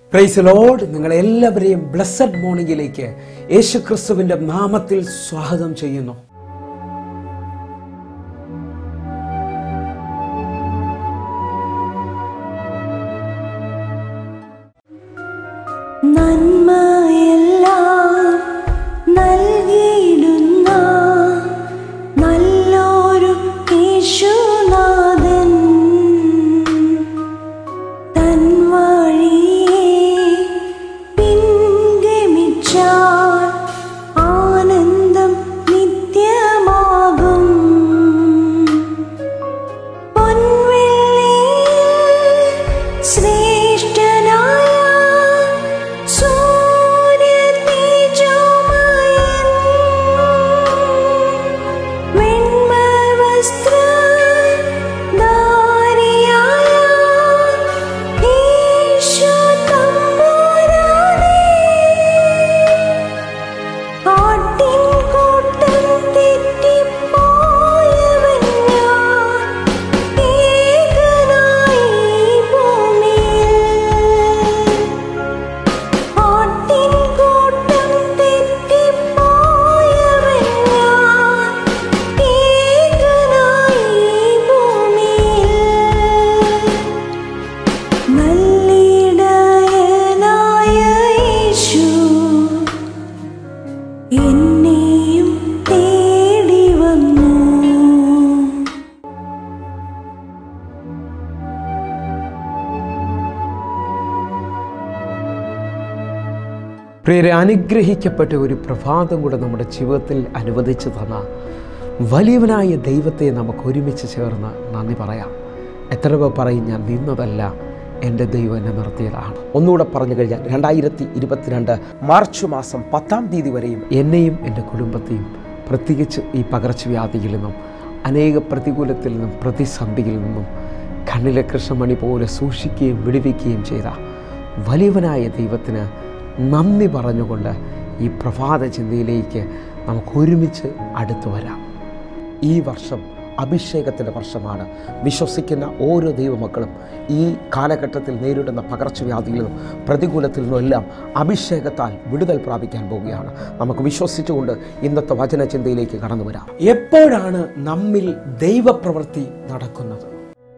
price load നിങ്ങളെ എല്ലാവരെയും blessed മോർണിംഗിലേക്ക് യേശു ക്രിസ്തുവിന്റെ നാമത്തിൽ സ്വാഗതം ചെയ്യുന്നു നന്മയെല്ലാം നൽകിയിടുന്ന നല്ലൊരു യേശുനാഥൻ തൻ വഴിയെ പിൻഗമിച്ചാൽ ആനന്ദം നിത്യമാകും പൊൻവെള്ളിയിൽ ശ്രേഷ്ഠനായ സൂര്യതേജോമയൻ വെണ്മവസ്ത്രധാരിയായ യേശു തമ്പുരാനേ ആട്ടിൻകൂട്ടം തെറ്റിപ്പോയവൻ ഞാൻ ഏകനായി ഭൂമിയിൽ ആട്ടിൻകൂട്ടം തെറ്റിപ്പോയവൻ ഞാൻ ഏകനായി ഭൂമിയിൽ നല്ലിടയനായ യേശു എന്നെയും തേടി വന്നു പ്രിയരെ അനുഗ്രഹിക്കപ്പെട്ട ഒരു പ്രഭാതം കൂടെ നമ്മുടെ ജീവിതത്തിൽ അനുവദിച്ചു തന്ന വലിയവനായ ദൈവത്തെ നമുക്ക് ഒരുമിച്ച് ചേർന്ന് നന്ദി പറയാം എത്ര പേർ പറയും ഞാൻ നിന്നതല്ല എൻ്റെ ദൈവം എന്നെ നിർത്തിയതാണ് ഒന്നുകൂടെ പറഞ്ഞു കഴിഞ്ഞാൽ രണ്ടായിരത്തി ഇരുപത്തിരണ്ട് മാർച്ച് മാസം പത്താം തീയതി വരെയും എന്നെയും എൻ്റെ കുടുംബത്തെയും പ്രത്യേകിച്ച് ഈ പകർച്ചവ്യാധിയിൽ നിന്നും അനേക പ്രതികൂലത്തിൽ നിന്നും പ്രതിസന്ധിയിൽ നിന്നും കണ്ണിലെ കൃഷ്ണമണി പോലെ സൂക്ഷിക്കുകയും വിടുവിക്കുകയും ചെയ്ത വലിയവനായ ദൈവത്തിന് നന്ദി പറഞ്ഞുകൊണ്ട് ഈ പ്രഭാത ചിന്തയിലേക്ക് നമുക്ക് ഒരുമിച്ച് അടുത്തു വരാം ഈ വർഷം അഭിഷേകത്തിൻ്റെ വർഷമാണ് വിശ്വസിക്കുന്ന ഓരോ ദൈവമക്കളും ഈ കാലഘട്ടത്തിൽ നേരിടുന്ന പകർച്ചവ്യാധിയിൽ നിന്നും പ്രതികൂലത്തിൽ നിന്നും എല്ലാം അഭിഷേകത്താൽ വിടുതൽ പ്രാപിക്കാൻ പോവുകയാണ് നമുക്ക് വിശ്വസിച്ചുകൊണ്ട് ഇന്നത്തെ വചനചിന്തയിലേക്ക് കടന്നു വരാം എപ്പോഴാണ് നമ്മിൽ ദൈവപ്രവൃത്തി നടക്കുന്നത്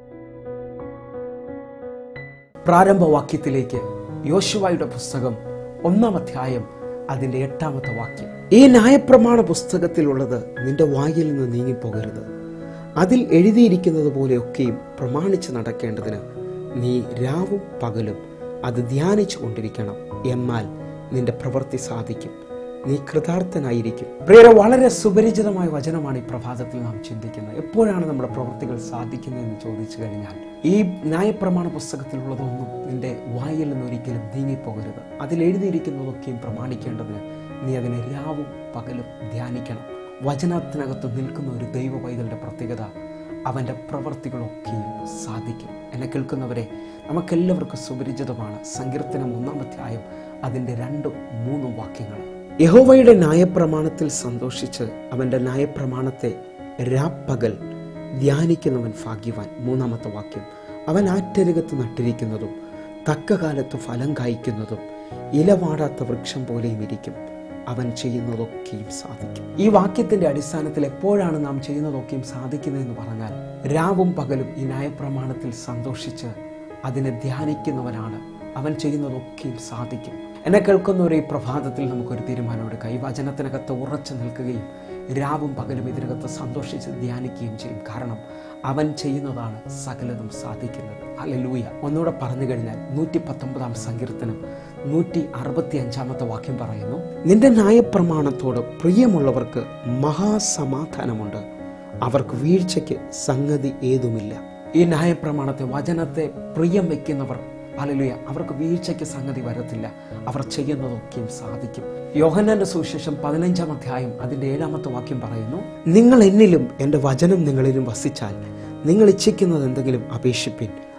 പ്രാരംഭവാക്യത്തിലേക്ക് യോശുവായുടെ പുസ്തകം ഒന്നാം അധ്യായം അതിൻ്റെ എട്ടാമത്തെ വാക്യം ഈ ന്യായപ്രമാണ പുസ്തകത്തിലുള്ളത് നിന്റെ വായിൽ നിന്ന് നീങ്ങിപ്പോകരുത് അതിൽ എഴുതിയിരിക്കുന്നത് പോലെയൊക്കെയും പ്രമാണിച്ച് നടക്കേണ്ടതിന് നീ രാവും പകലും അത് ധ്യാനിച്ചു കൊണ്ടിരിക്കണം എന്നാൽ നിന്റെ പ്രവൃത്തി സാധിക്കും നീ കൃതാർത്ഥനായിരിക്കും പ്രിയരെ വളരെ സുപരിചിതമായ വചനമാണ് ഈ പ്രഭാതത്തിൽ നാം ചിന്തിക്കുന്നത് എപ്പോഴാണ് നമ്മുടെ പ്രവൃത്തികൾ സാധിക്കുന്നതെന്ന് ചോദിച്ചു കഴിഞ്ഞാൽ ഈ ന്യായപ്രമാണ പുസ്തകത്തിലുള്ളതൊന്നും നിന്റെ വായിൽ നിന്ന് ഒരിക്കലും നീങ്ങിപ്പോകരുത് അതിൽ എഴുതിയിരിക്കുന്നതൊക്കെയും പ്രമാണിക്കേണ്ടതിന് നീ അതിനെ രാവും പകലും ധ്യാനിക്കണം വചനത്തിനകത്ത് നിൽക്കുന്ന ഒരു ദൈവ പൈതലിൻ്റെ പ്രത്യേകത അവൻ്റെ പ്രവൃത്തികളൊക്കെയും സാധിക്കും എന്നെ കേൾക്കുന്നവരെ നമുക്കെല്ലാവർക്കും സുപരിചിതമാണ് സങ്കീർത്തനം ഒന്നാം അധ്യായം അതിൻ്റെ രണ്ടും മൂന്നും വാക്യങ്ങൾ യഹോവയുടെ ന്യായപ്രമാണത്തിൽ സന്തോഷിച്ച് അവൻ്റെ ന്യായപ്രമാണത്തെ രാപ്പകൽ ധ്യാനിക്കുന്നവൻ ഭാഗ്യവാൻ മൂന്നാമത്തെ വാക്യം അവൻ ആറ്റരുകത്ത് നട്ടിരിക്കുന്നതും തക്ക കാലത്ത് ഫലം കായ്ക്കുന്നതും ഇലവാടാത്ത വൃക്ഷം പോലെയും ഇരിക്കും അവൻ ചെയ്യുന്നതൊക്കെയും സാധിക്കും ഈ വാക്യത്തിന്റെ അടിസ്ഥാനത്തിൽ എപ്പോഴാണ് നാം ചെയ്യുന്നതൊക്കെയും സാധിക്കുന്നതെന്ന് പറഞ്ഞാൽ രാവും പകലും ഈ ന്യായപ്രമാണത്തിൽ സന്തോഷിച്ച് അതിനെ ധ്യാനിക്കുന്നവനാണ് അവൻ ചെയ്യുന്നതൊക്കെയും സാധിക്കും എന്നെ കേൾക്കുന്ന ഈ പ്രഭാതത്തിൽ നമുക്കൊരു തീരുമാനമെടുക്കാം ഈ വചനത്തിനകത്ത് ഉറച്ചു നിൽക്കുകയും രാവും പകലും ഇതിനകത്ത് സന്തോഷിച്ച് ധ്യാനിക്കുകയും ചെയ്യും കാരണം അവൻ ചെയ്യുന്നതാണ് സകലതും സാധിക്കുന്നത് അല്ലലൂയ ഒന്നുകൂടെ പറഞ്ഞു കഴിഞ്ഞാൽ നൂറ്റി പത്തൊമ്പതാം സങ്കീർത്തനം നൂറ്റി അറുപത്തി അഞ്ചാമത്തെ വാക്യം പറയുന്നു നിന്റെ ന്യായപ്രമാണത്തോട് പ്രിയമുള്ളവർക്ക് മഹാസമാധാനമുണ്ട് അവർക്ക് വീഴ്ചയ്ക്ക് സംഗതി ഏതുമില്ല ഈ ന്യായപ്രമാണത്തെ വചനത്തെ പ്രിയം വെക്കുന്നവർ അലലുയ അവർക്ക് വീഴ്ചയ്ക്ക് സംഗതി വരത്തില്ല അവർ ചെയ്യുന്നതൊക്കെയും സാധിക്കും യോഹന്നാന്റെ സുവിശേഷം പതിനഞ്ചാം അധ്യായം അതിന്റെ ഏഴാമത്തെ വാക്യം പറയുന്നു നിങ്ങൾ എന്നിലും എൻ്റെ വചനം നിങ്ങളിലും വസിച്ചാൽ നിങ്ങൾ ഇച്ഛിക്കുന്നത് എന്തെങ്കിലും അപേക്ഷിപ്പിൻ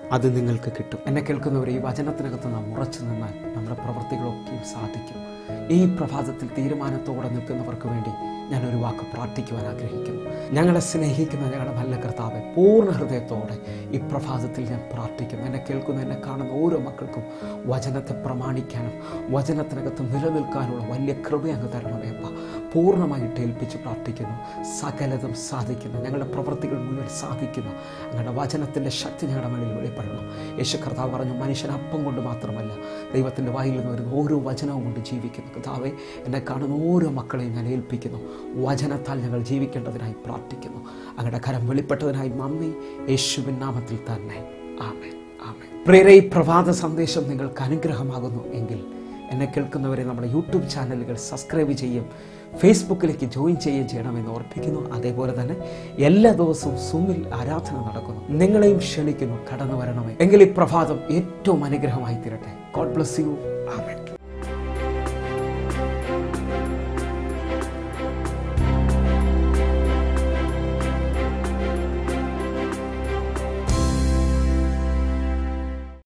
അത് നിങ്ങൾക്ക് കിട്ടും എന്നെ കേൾക്കുന്നവർ ഈ വചനത്തിനകത്ത് നാം ഉറച്ചു നിന്നാൽ നമ്മുടെ പ്രവൃത്തികളൊക്കെയും സാധിക്കും ഈ പ്രഭാതത്തിൽ തീരുമാനത്തോടെ നിൽക്കുന്നവർക്ക് വേണ്ടി ഞാൻ ഒരു വാക്ക് പ്രാർത്ഥിക്കുവാൻ ആഗ്രഹിക്കുന്നു ഞങ്ങളെ സ്നേഹിക്കുന്ന ഞങ്ങളുടെ നല്ല കർത്താവെ പൂർണ്ണ ഹൃദയത്തോടെ ഈ പ്രഭാതത്തിൽ ഞാൻ പ്രാർത്ഥിക്കുന്നു എന്നെ കേൾക്കുന്ന എന്നെ കാണുന്ന ഓരോ മക്കൾക്കും വചനത്തെ പ്രമാണിക്കാനും വചനത്തിനകത്ത് നിലനിൽക്കാനുള്ള വലിയ കൃപ അങ്ങ് തരണമേ അപ്പ പൂർണ്ണമായിട്ട് ഏൽപ്പിച്ച് പ്രാർത്ഥിക്കുന്നു സകലതും സാധിക്കുന്നു ഞങ്ങളുടെ പ്രവൃത്തികൾ മുഴുവൻ സാധിക്കുന്നു ഞങ്ങളുടെ വചനത്തിൻ്റെ ശക്തി ഞങ്ങളുടെ മേളിൽ വെളിപ്പെടണം യേശു കർത്താവ് പറഞ്ഞു മനുഷ്യൻ അപ്പം കൊണ്ട് മാത്രമല്ല ദൈവത്തിൻ്റെ വായിൽ നിന്ന് വരുന്ന ഓരോ വചനവും കൊണ്ട് ജീവിക്കുന്നു കർത്താവെ എന്നെ കാണുന്ന ഓരോ മക്കളെയും ഞാൻ ഏൽപ്പിക്കുന്നു വചനത്താൽ ഞങ്ങൾ ജീവിക്കേണ്ടതിനായി പ്രാർത്ഥിക്കുന്നു അങ്ങയുടെ കരം വെളിപ്പെട്ടതിനായി നന്ദി യേശുവിൻ നാമത്തിൽ തന്നെ ആമേൻ ആമേൻ പ്രിയരെ ഈ പ്രഭാത സന്ദേശം നിങ്ങൾക്ക് അനുഗ്രഹമാകുന്നു എങ്കിൽ എന്നെ കേൾക്കുന്നവരെ നമ്മുടെ യൂട്യൂബ് ചാനലുകൾ സബ്സ്ക്രൈബ് ചെയ്യും ഫേസ്ബുക്കിലേക്ക് ജോയിൻ ചെയ്യുകയും ചെയ്യണമെന്ന് ഓർപ്പിക്കുന്നു അതേപോലെ തന്നെ എല്ലാ ദിവസവും സൂമിൽ ആരാധന നടക്കുന്നു നിങ്ങളെയും ക്ഷണിക്കുന്നു കടന്നു വരണമേ എങ്കിൽ ഈ പ്രഭാതം ഏറ്റവും അനുഗ്രഹമായി തീരട്ടെ ഗോഡ് ബ്ലസ് യു ആമേൻ